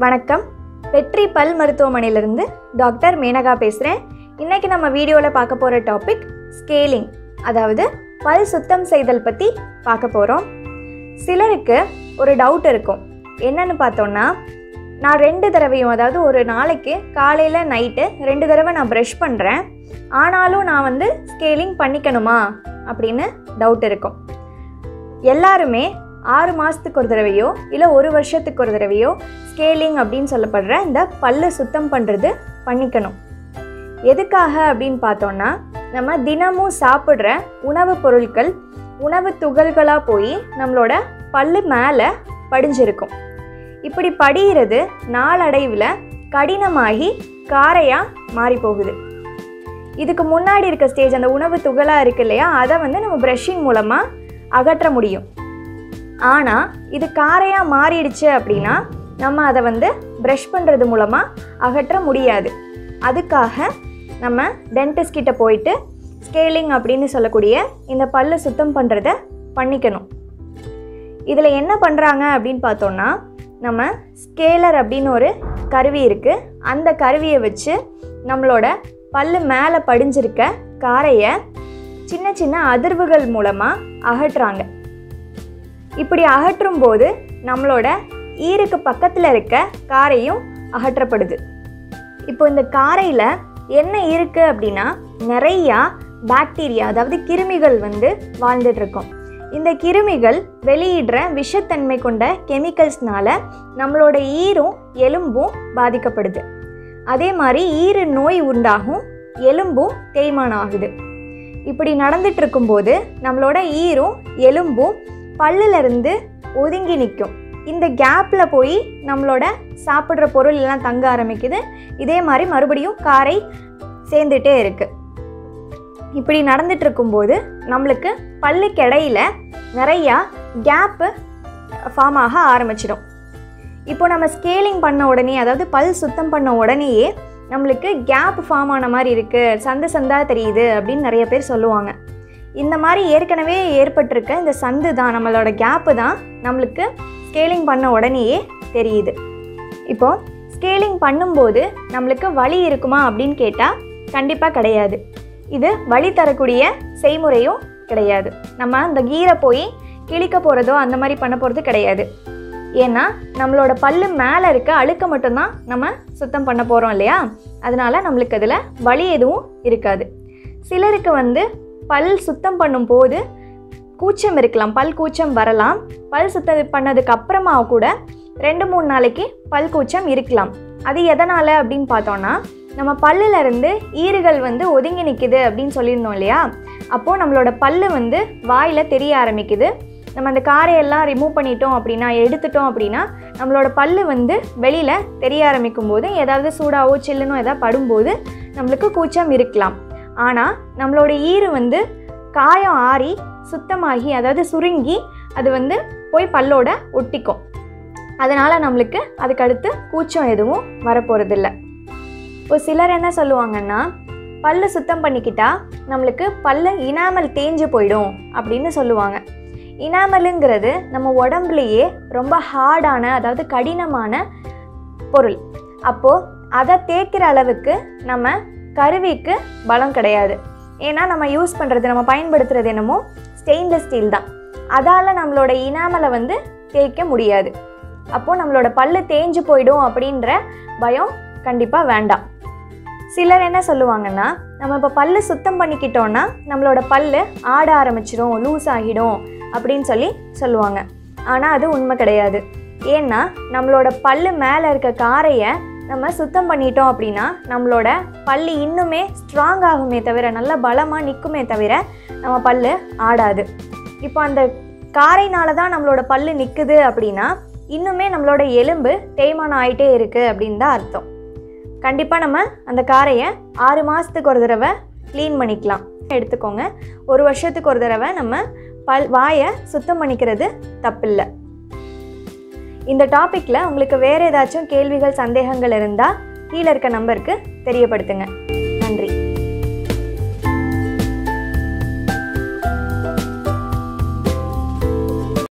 வணக்கம் வெற்றி பல் மருத்துவமனையிலிருந்து டாக்டர் மேனகா பேசுகிறேன் இன்னைக்கு நம்ம வீடியோவில் பார்க்க போகிற டாபிக் ஸ்கேலிங் அதாவது பல் சுத்தம் செய்தல் பற்றி பார்க்க போகிறோம் சிலருக்கு ஒரு டவுட் இருக்கும் என்னன்னு பார்த்தோன்னா நான் ரெண்டு தடவையும் அதாவது ஒரு நாளைக்கு காலையில் நைட்டு ரெண்டு தடவை நான் ப்ரஷ் பண்ணுறேன் ஆனாலும் நான் வந்து ஸ்கேலிங் பண்ணிக்கணுமா அப்படின்னு டவுட் இருக்கும் எல்லாருமே ஆறு மாதத்துக்கு ஒரு தடவையோ இல்லை ஒரு வருஷத்துக்கு ஒரு தடவையோ ஸ்கேலிங் அப்படின்னு சொல்லப்படுற இந்த பல்லு சுத்தம் பண்ணுறது பண்ணிக்கணும் எதுக்காக அப்படின்னு பார்த்தோன்னா நம்ம தினமும் சாப்பிட்ற உணவுப் பொருட்கள் உணவு துகள்களாக போய் நம்மளோட பல்லு மேலே படிஞ்சிருக்கும் இப்படி படிகிறது நாளடைவில் கடினமாகி காரையாக மாறி போகுது இதுக்கு முன்னாடி இருக்க ஸ்டேஜ் அந்த உணவு துகளாக இருக்கு இல்லையா அதை வந்து நம்ம ப்ரஷிங் மூலமாக அகற்ற முடியும் ஆனால் இது காரையாக மாறிடுச்சு அப்படின்னா நம்ம அதை வந்து ப்ரஷ் பண்ணுறது மூலமாக அகற்ற முடியாது அதுக்காக நம்ம டென்டிஸ்ட் கிட்ட போயிட்டு ஸ்கேலிங் அப்படின்னு சொல்லக்கூடிய இந்த பல்லு சுத்தம் பண்ணுறத பண்ணிக்கணும் இதில் என்ன பண்ணுறாங்க அப்படின்னு பார்த்தோன்னா நம்ம ஸ்கேலர் அப்படின்னு ஒரு கருவி இருக்குது அந்த கருவியை வச்சு நம்மளோட பல்லு மேலே படிஞ்சிருக்க காரையை சின்ன சின்ன அதிர்வுகள் மூலமாக அகற்றுறாங்க இப்படி அகற்றும் போது நம்மளோட ஈருக்கு பக்கத்தில் இருக்க காரையும் அகற்றப்படுது இப்போ இந்த காரையில் என்ன இருக்குது அப்படின்னா நிறையா பாக்டீரியா அதாவது கிருமிகள் வந்து வாழ்ந்துட்டு இருக்கும் இந்த கிருமிகள் வெளியிடுற விஷத்தன்மை கொண்ட கெமிக்கல்ஸ்னால நம்மளோட ஈரும் எலும்பும் பாதிக்கப்படுது அதே மாதிரி ஈறு நோய் உண்டாகும் எலும்பும் தேய்மானம் ஆகுது இப்படி நடந்துட்டு இருக்கும்போது நம்மளோட ஈரும் எலும்பும் பல்லுல இருந்து ஒதுங்கி நிற்கும் இந்த கேப்பில் போய் நம்மளோட சாப்பிட்ற பொருள் எல்லாம் தங்க ஆரம்பிக்குது இதே மாதிரி மறுபடியும் காரை சேர்ந்துட்டே இருக்கு இப்படி நடந்துட்டு இருக்கும்போது நம்மளுக்கு பல்லுக்கு இடையில நிறையா கேப்பு ஃபார்ம் ஆக ஆரம்பிச்சிடும் இப்போ நம்ம ஸ்கேலிங் பண்ண உடனே அதாவது பல் சுத்தம் பண்ண உடனேயே நம்மளுக்கு கேப் ஃபார்ம் ஆன மாதிரி இருக்குது சந்து சந்தா தெரியுது அப்படின்னு நிறைய பேர் சொல்லுவாங்க இந்த மாதிரி ஏற்கனவே ஏற்பட்டிருக்க இந்த சந்து தான் நம்மளோட கேப்பு தான் நம்மளுக்கு ஸ்கேலிங் பண்ண உடனேயே தெரியுது இப்போ ஸ்கேலிங் பண்ணும்போது நம்மளுக்கு வலி இருக்குமா அப்படின்னு கேட்டால் கண்டிப்பாக கிடையாது இது வலி தரக்கூடிய செய்முறையும் கிடையாது நம்ம அந்த கீரை போய் கிழிக்க போகிறதோ அந்த மாதிரி பண்ண போகிறது கிடையாது ஏன்னா நம்மளோட பல்லு மேலே இருக்க அழுக்க மட்டும்தான் நம்ம சுத்தம் பண்ண போகிறோம் இல்லையா அதனால நம்மளுக்கு அதில் வலி எதுவும் இருக்காது சிலருக்கு வந்து பல் சுத்தம் பண்ணும்போது கூச்சம் இருக்கலாம் பல் கூச்சம் வரலாம் பல் சுத்தம் பண்ணதுக்கு அப்புறமா கூட ரெண்டு மூணு நாளைக்கு பல் கூச்சம் இருக்கலாம் அது எதனால் அப்படின்னு பார்த்தோன்னா நம்ம பல்லுல இருந்து ஈறுகள் வந்து ஒதுங்கி நிற்குது அப்படின்னு சொல்லியிருந்தோம் இல்லையா அப்போது நம்மளோட பல்லு வந்து வாயில் தெரிய ஆரம்பிக்குது நம்ம அந்த காரையெல்லாம் ரிமூவ் பண்ணிட்டோம் அப்படின்னா எடுத்துட்டோம் அப்படின்னா நம்மளோட பல்லு வந்து வெளியில் தெரிய ஆரம்பிக்கும் போது ஏதாவது சூடாவோ சில்லுனோ ஏதாவது படும்போது நம்மளுக்கு கூச்சம் இருக்கலாம் ஆனால் நம்மளோட ஈறு வந்து காயம் ஆறி சுத்தமாகி அதாவது சுருங்கி அது வந்து போய் பல்லோட ஒட்டிக்கும் அதனால் நம்மளுக்கு அதுக்கடுத்து கூச்சம் எதுவும் வரப்போகிறதில்ல இப்போ சிலர் என்ன சொல்லுவாங்கன்னா பல்லு சுத்தம் பண்ணிக்கிட்டா நம்மளுக்கு பல்லு இனாமல் தேஞ்சு போயிடும் அப்படின்னு சொல்லுவாங்க இனாமலுங்கிறது நம்ம உடம்புலையே ரொம்ப ஹார்டான அதாவது கடினமான பொருள் அப்போது அதை தேய்க்கிற அளவுக்கு நம்ம கருவிக்கு பலம் கிடையாது ஏன்னா நம்ம யூஸ் பண்ணுறது நம்ம பயன்படுத்துகிறது என்னமோ ஸ்டெயின்லெஸ் ஸ்டீல் தான் அதால் நம்மளோட இனாமலை வந்து தேய்க்க முடியாது அப்போது நம்மளோட பல்லு தேஞ்சு போயிடும் அப்படின்ற பயம் கண்டிப்பாக வேண்டாம் சிலர் என்ன சொல்லுவாங்கன்னா நம்ம இப்போ பல்லு சுத்தம் பண்ணிக்கிட்டோன்னா நம்மளோட பல்லு ஆட ஆரம்பிச்சிடும் லூஸ் ஆகிடும் அப்படின்னு சொல்லி சொல்லுவாங்க ஆனால் அது உண்மை கிடையாது ஏன்னா நம்மளோட பல்லு மேலே இருக்க காரையை நம்ம சுத்தம் பண்ணிட்டோம் அப்படின்னா நம்மளோட பல்லு இன்னுமே ஸ்ட்ராங் ஆகுமே தவிர நல்ல பலமாக நிற்குமே தவிர நம்ம பல்லு ஆடாது இப்போ அந்த காரைனால தான் நம்மளோட பல்லு நிற்குது அப்படின்னா இன்னுமே நம்மளோட எலும்பு தேய்மானம் ஆகிட்டே இருக்குது அப்படின்னு தான் அர்த்தம் கண்டிப்பாக நம்ம அந்த காரையை ஆறு மாதத்துக்கு ஒரு தடவை க்ளீன் பண்ணிக்கலாம் எடுத்துக்கோங்க ஒரு வருஷத்துக்கு ஒரு தடவை நம்ம பல் வாயை சுத்தம் பண்ணிக்கிறது தப்பில்லை இந்த டாப்பிக்கில் உங்களுக்கு வேறு ஏதாச்சும் கேள்விகள் சந்தேகங்கள் இருந்தால் கீழே இருக்க நம்பருக்கு தெரியப்படுத்துங்க நன்றி